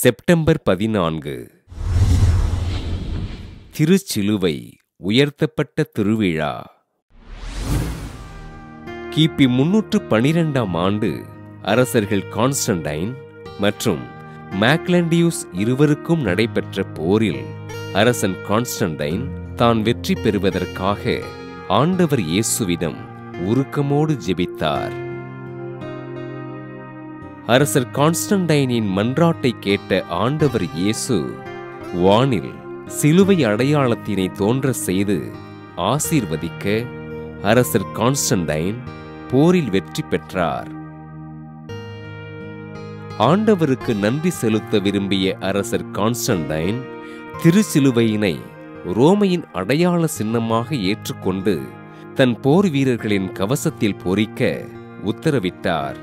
September பதினான்கு திருச்சிலுவை உயர்த்தப்பட்ட திருவிழா கிபி முன்னூற்று பனிரெண்டாம் ஆண்டு அரசர்கள் கான்ஸ்டன்டைன் மற்றும் மேக்லண்டியூஸ் இருவருக்கும் நடைபெற்ற போரில் அரசன் கான்ஸ்டன்டைன் தான் வெற்றி பெறுவதற்காக ஆண்டவர் இயேசுவிடம் உருக்கமோடு ஜெபித்தார் அரசர் கான்ஸ்டன்டைனின் மன்றாட்டை கேட்ட ஆண்டவர் இயேசு வானில் சிலுவை அடையாளத்தினை தோன்ற செய்து ஆசீர்வதிக்க அரசர் கான்ஸ்டன்டைன் போரில் வெற்றி பெற்றார் ஆண்டவருக்கு நன்றி செலுத்த விரும்பிய அரசர் கான்ஸ்டன்டைன் திருச்சிலுவையினை ரோமையின் அடையாள சின்னமாக ஏற்றுக்கொண்டு தன் போர் வீரர்களின் கவசத்தில் பொறிக்க உத்தரவிட்டார்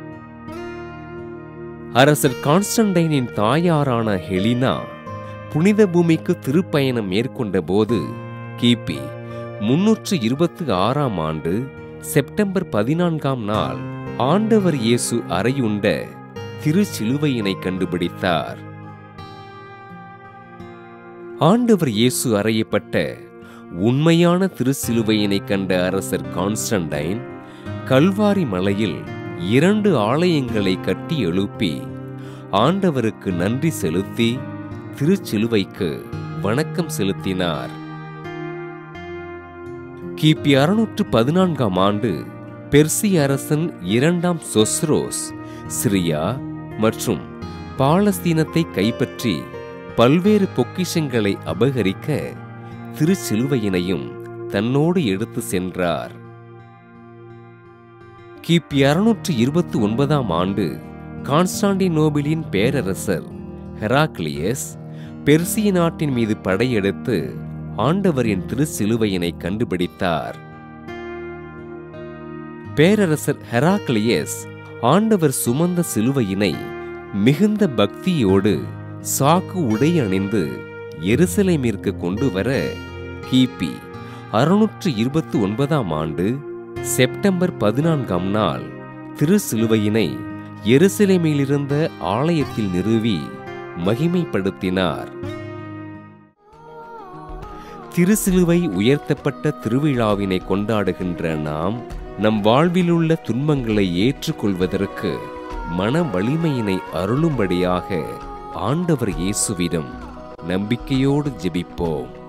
அரசர் கான்ஸ்டன்டைனின் தாயாரான ஹெலினா புனித பூமிக்கு திருப்பயணம் மேற்கொண்ட போது கிபி முன்னூற்று இருபத்தி ஆறாம் ஆண்டு செப்டம்பர் பதினான்காம் நாள் ஆண்டவர் இயேசு அறையுண்ட திருச்சிலுவையினை கண்டுபிடித்தார் ஆண்டவர் இயேசு அறையப்பட்ட உண்மையான திருச்சிலுவையினை கண்ட அரசர் கான்ஸ்டன்டைன் கல்வாரி மலையில் இரண்டு ஆலயங்களை கட்டி எழுப்பி ஆண்டவருக்கு நன்றி செலுத்தி திருச்சிலுவைக்கு வணக்கம் செலுத்தினார் கிபி அறுநூற்று பதினான்காம் ஆண்டு பெர்சிய அரசன் இரண்டாம் சொஸ்ரோஸ் சிரியா மற்றும் பாலஸ்தீனத்தை கைப்பற்றி பல்வேறு பொக்கிஷங்களை அபகரிக்க திருச்சிலுவையினையும் தன்னோடு எடுத்து சென்றார் கிபி அறுநூற்று இருபத்தி ஒன்பதாம் ஆண்டு கான்ஸ்டாண்டினோபிளின் பேரரசர் ஹெராக்லியஸ் பெர்சிய நாட்டின் மீது படையெடுத்து ஆண்டவரின் திருச்சிலுவையினை கண்டுபிடித்தார் பேரரசர் ஹெராக்லியஸ் ஆண்டவர் சுமந்த சிலுவையினை மிகுந்த பக்தியோடு சாக்கு உடை அணிந்து எருசலேமிற்கு கொண்டு வர கிபி அறுநூற்று இருபத்தி ஒன்பதாம் ஆண்டு செப்டம்பர் பதினான்காம் நாள் திருசிலுவையினை எருசலேமிலிருந்த ஆலயத்தில் நிறுவி மகிமைப்படுத்தினார் திருசிலுவை உயர்த்தப்பட்ட திருவிழாவினை கொண்டாடுகின்ற நாம் நம் வாழ்விலுள்ள துன்பங்களை ஏற்றுக்கொள்வதற்கு மன வலிமையினை அருளும்படியாக ஆண்டவர் இயேசுவிடம் நம்பிக்கையோடு ஜெபிப்போம்